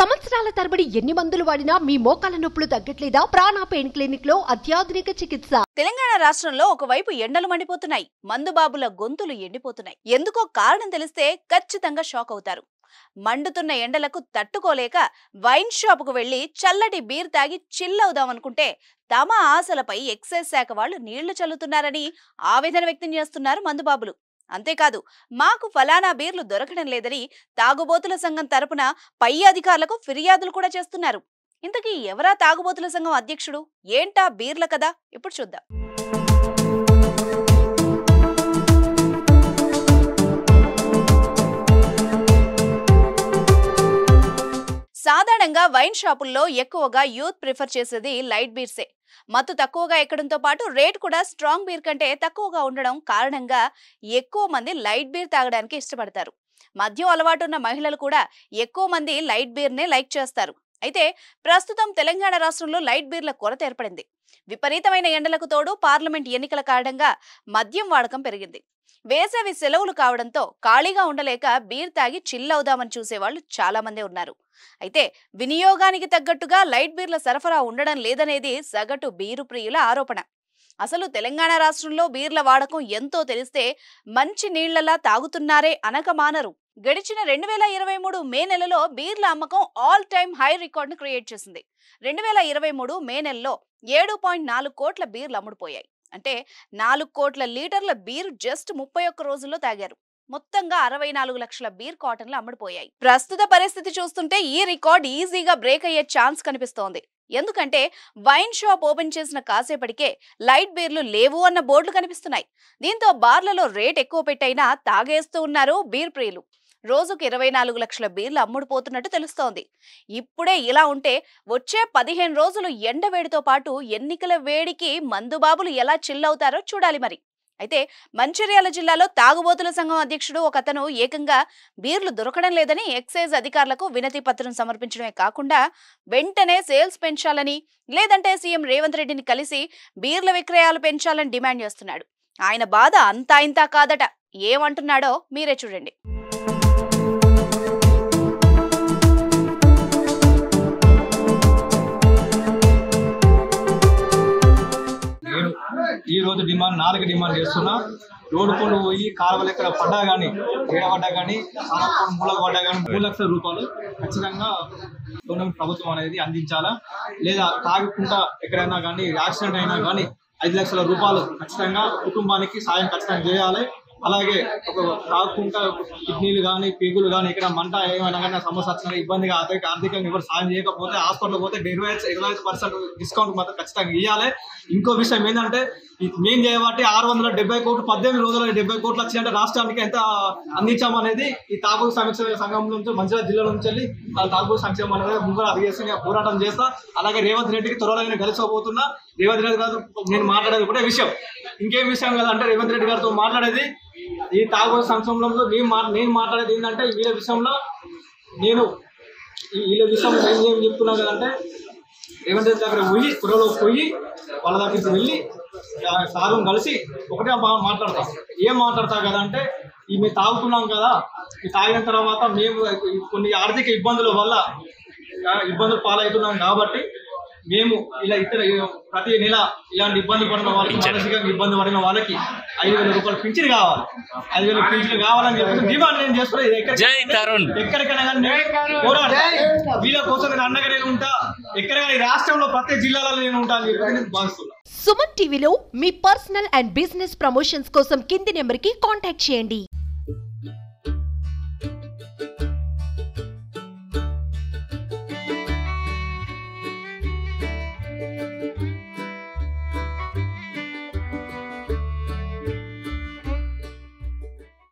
సంవత్సరాల తరబడి ఎన్ని మందులు వాడినా మీ మోకాల నొప్పులు తగ్గట్లేదా ప్రాణ పెయిన్ క్లినిక్ లో అత్యాధునిక చికిత్స తెలంగాణ రాష్ట్రంలో ఒకవైపు ఎండలు మండిపోతున్నాయి మందుబాబుల గొంతులు ఎండిపోతున్నాయి ఎందుకో కారణం తెలిస్తే ఖచ్చితంగా షాక్ అవుతారు మండుతున్న ఎండలకు తట్టుకోలేక వైన్ షాపుకు వెళ్లి చల్లటి బీర్ తాగి చిల్ అవుదామనుకుంటే తమ ఆశలపై ఎక్సైజ్ శాఖ వాళ్ళు నీళ్లు చల్లుతున్నారని ఆవేదన వ్యక్తం చేస్తున్నారు మందుబాబులు అంతేకాదు మాకు ఫలానా బీర్లు దొరకడం లేదని తాగుబోతుల సంఘం తరపున పై అధికారులకు ఫిర్యాదులు కూడా చేస్తున్నారు ఇంతకీ ఎవరా తాగుబోతుల సంఘం అధ్యక్షుడు ఏంటా బీర్ల కదా ఇప్పుడు చూద్దాం సాధారణంగా వైన్ షాపుల్లో ఎక్కువగా యూత్ ప్రిఫర్ చేసేది లైట్ బీర్సే మత్తు తక్కువగా ఎక్కడంతో పాటు రేట్ కూడా స్ట్రాంగ్ బీర్ కంటే తక్కువగా ఉండడం కారణంగా ఎక్కువ మంది లైట్ బీర్ తాగడానికి ఇష్టపడతారు మద్యం అలవాటు ఉన్న మహిళలు కూడా ఎక్కువ మంది లైట్ బీర్నే లైక్ చేస్తారు అయితే ప్రస్తుతం తెలంగాణ రాష్ట్రంలో లైట్ బీర్ల కొరత ఏర్పడింది విపరీతమైన ఎండలకు తోడు పార్లమెంట్ ఎన్నికల కారణంగా మద్యం వాడకం పెరిగింది వేసవి సెలవులు కావడంతో ఖాళీగా ఉండలేక బీర్ తాగి చిల్ అవుదామని చూసేవాళ్ళు చాలా మందే ఉన్నారు అయితే వినియోగానికి తగ్గట్టుగా లైట్ బీర్ల సరఫరా ఉండడం లేదనేది సగటు బీరు ప్రియుల ఆరోపణ అసలు తెలంగాణ రాష్ట్రంలో బీర్ల వాడకం ఎంతో తెలిస్తే మంచి నీళ్లలా తాగుతున్నారే అనక మానరు గడిచిన రెండు వేల ఇరవై మూడు మే నెలలో బీర్ల అమ్మకం ఆల్ టైమ్ హై రికార్డును క్రియేట్ చేసింది రెండు వేల ఇరవై మూడు మే నెలలో ఏడు పాయింట్ నాలుగు కోట్ల బీర్లు అమ్ముడుపోయాయి అంటే నాలుగు కోట్ల లీటర్ల బీర్ జస్ట్ ముప్పై ఒక్క రోజుల్లో తాగారు మొత్తంగా అరవై నాలుగు లక్షల బీర్ కాటన్లు అమ్ముడుపోయాయి ప్రస్తుత పరిస్థితి చూస్తుంటే ఈ రికార్డ్ ఈజీగా బ్రేక్ అయ్యే ఛాన్స్ కనిపిస్తోంది ఎందుకంటే వైన్ షాప్ ఓపెన్ చేసిన కాసేపటికే లైట్ బీర్లు లేవు అన్న బోర్డులు కనిపిస్తున్నాయి దీంతో బార్లలో రేట్ ఎక్కువ పెట్టైనా తాగేస్తూ ఉన్నారు బీర్ ప్రియులు రోజుకు ఇరవై నాలుగు లక్షల బీర్లు అమ్ముడుపోతున్నట్టు తెలుస్తోంది ఇప్పుడే ఇలా ఉంటే వచ్చే పదిహేను రోజులు ఎండ వేడితో పాటు ఎన్నికల వేడికి మందుబాబులు ఎలా చిల్లవుతారో చూడాలి మరి అయితే మంచిర్యాల జిల్లాలో తాగుబోతుల సంఘం అధ్యక్షుడు ఒక అతను ఏకంగా బీర్లు దొరకడం లేదని ఎక్సైజ్ అధికారులకు వినతి పత్రం సమర్పించడమే కాకుండా వెంటనే సేల్స్ పెంచాలని లేదంటే సీఎం రేవంత్ రెడ్డిని కలిసి బీర్ల విక్రయాలు పెంచాలని డిమాండ్ చేస్తున్నాడు ఆయన బాధ అంతా ఇంతా కాదట ఏమంటున్నాడో మీరే చూడండి నేను ఈ రోజు డిమాండ్ నాలుగు డిమాండ్ చేస్తున్నా రోడ్డు పనులు పోయి కాలువలు ఎక్కడ పడ్డా కానీ ఏడ పడ్డా కానీ సమర్పణ మూలకు పడ్డా కానీ మూడు లక్షల రూపాయలు ఖచ్చితంగా గవర్నమెంట్ ప్రభుత్వం అనేది అందించాలా లేదా తాగకుండా ఎక్కడైనా కానీ యాక్సిడెంట్ అయినా కానీ ఐదు లక్షల రూపాయలు ఖచ్చితంగా కుటుంబానికి సాయం ఖచ్చితంగా చేయాలి అలాగే ఒక తాగకుండా కిడ్నీలు కానీ పీగులు కానీ ఇక్కడ మంట ఏమైనా కానీ సమస్య వచ్చినా ఇబ్బందిగా ఆర్థిక ఆర్థికంగా ఎవరు సాయం చేయకపోతే హాస్పిటల్ పోతే ఇరవై ఐదు ఇరవై ఐదు పర్సెంట్ డిస్కౌంట్ మాత్రం ఖచ్చితంగా ఇవ్వాలి ఇంకో విషయం ఏంటంటే ఇది మేము చేయబట్టి ఆరు వందల డెబ్బై కోట్లు పద్దెనిమిది రోజుల డెబ్బై కోట్లు వచ్చిందంటే రాష్ట్రానికి ఎంత అందించామనేది ఈ తాగుడు సంక్షేమ సంఘం నుంచి మంచిర్యాల జిల్లా నుంచి వెళ్ళి ఆ తాగుడు సంక్షేమం అనేది ముందు అడిగేసి పోరాటం చేస్తా అలాగే రేవంత్ రెడ్డికి త్వరలో నేను కలిసిపోతున్నా రేవంత్ రెడ్డి గారు నేను మాట్లాడేది కూడా విషయం ఇంకేం విషయం కదా అంటే రేవంత్ రెడ్డి గారితో మాట్లాడేది ఈ తాగుడు సంక్షేమంలో నేను మా నేను మాట్లాడేది ఏంటంటే వీళ్ళ విషయంలో నేను ఈ వీళ్ళ విషయంలో నేను ఏం చెప్తున్నా కదంటే రేవంత్ రెడ్డి దగ్గర పోయి త్వరలో పోయి వాళ్ళ దగ్గరికి వెళ్ళి ఆ సార్లను కలిసి ఒకటే మా- మాట్లాడతాం ఏం మాట్లాడతా కదా అంటే ఈ మేము తాగుతున్నాం కదా ఈ తాగిన తర్వాత మేము కొన్ని ఆర్థిక ఇబ్బందుల వల్ల ఆ, ఇబ్బందులు పాలవుతున్నాం కాబట్టి మేము ఇలా ఇతర ప్రతి నెల ఇలాంటి ఇబ్బంది పడిన వాళ్ళకి మానసికంగా ఇబ్బంది పడిన వాళ్ళకి ఐదు వేల రూపాయలు పింఛన్ కావాలి ఐదు వేల పింఛన్ కావాలని చెప్పి డిమాండ్ నేను చేస్తున్నా ఇది ఎక్కడ- జై తరుణ్. ఎక్కడికైనా కానీ నేను పోరాడతా వీళ్ళ కోసం నేను అండగా నేను ఉంటా ఎక్కడికైనా ఈ రాష్ట్రంలో ప్రతి జిల్లాలో నేను ఉంటా అని చెప్పి నేను భావిస్తున్నా సుమన్ టీవీలో మీ పర్సనల్ అండ్ బిజినెస్ ప్రమోషన్స్ కోసం కింది నెంబర్ కి కాంటాక్ట్ చేయండి